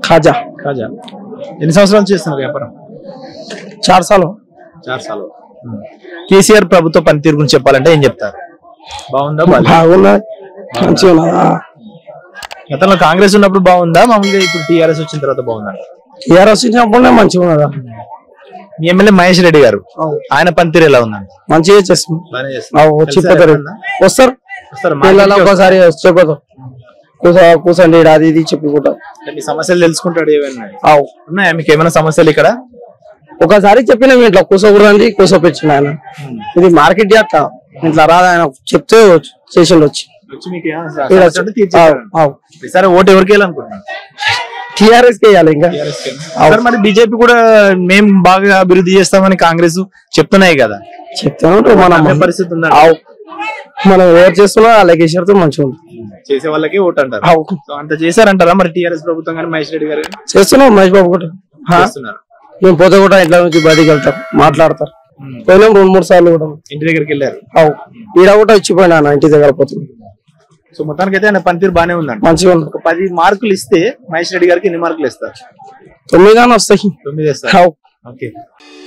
ఖాజా కాజా ఎన్ని సంవత్సరాలు చేస్తున్నారు వ్యాపారం చార్ సార్లు చార్ సార్లు కేసీఆర్ ప్రభుత్వ పనితీరు గురించి చెప్పాలంటే ఏం చెప్తారు బాగుందా బాగాలేదా? బాగున్నది మంచిగా ఉన్నదా గతంలో కాంగ్రెస్ ఉన్నప్పుడు బాగుందా మామూలుగా ఇప్పుడు టీఆర్ఎస్ వచ్చిన తర్వాత బాగుందా టీఆర్ఎస్ వచ్చినప్పుడే మంచిగా ఉన్నదా మీ ఎమ్మెల్యే మహేష్ రెడ్డి గారు ఆయన పనితీరు ఎలా ఉందండి మంచిగా చేస్తుంది బాగానే అవు, వచ్చి పోతారు వస్తారు వస్తారు పిల్లలు ఒకసారి చెప్పదు కూసా కూసండి ఈడ అది ఇది చెప్పుకుంటాం అంటే మీ సమస్యలు తెలుసుకుంటాడు ఏమైనా అవు ఉన్నాయా మీకు ఏమైనా సమస్యలు ఇక్కడ ఒకసారి చెప్పిన ఇంట్లో కూసకూడదండి కూసోపెచ్చిన ఆయన ఇది మార్కెట్ చేస్త ఇంట్లో రాదు ఆయన చెప్తే చేసిండు వచ్చి వచ్చి మీకు ఏమైనా సమస్య ఉంటే తీర్చేశారు. ఈసారి ఓటు ఎవరికి వేయాలనుకుంటున్నారు టిఆర్ఎస్ కి వేయాలి ఇంకా సార్ మరి బీజేపీ కూడా మేము బాగా అభివృద్ధి చేస్తామని కాంగ్రెస్ చెప్తున్నాయి కదా చెప్తాను మనం అదే పరిస్థితి ఉందా అవు మనం ఎవరు చేస్తున్నా అలాగే చేస్తే మంచిగా ఉంది చేసే వాళ్ళకి ఓటు అంటారు అవు సో అంత చేశారంటారా మరి టిఆర్ఎస్ ప్రభుత్వం కానీ మహేష్ రెడ్డి గారు కానీ చేస్తున్నాం మహేష్ బాబు కూడా హా? చేస్తున్నారు మేము పోతే కూడా ఇంట్లో నుంచి బయటికి వెళ్తాం మాట్లాడతారు పోయినాం రెండు మూడు సార్లు కూడా ఇంటి దగ్గరికి వెళ్ళారు అవు ఈడ కూడా ఇచ్చిపోయినా నా ఇంటి దగ్గర పోతుంది సో మొత్తానికి అయితే ఆయన పనితీరు బానే ఉందండి మంచిగా ఉంది ఒక పది మార్కులు ఇస్తే మహేష్ రెడ్డి గారికి ఎన్ని మార్కులు ఇస్తారు తొమ్మిది కానీ వస్తాయి తొమ్మిది ఇస్తారు అవు ఓకే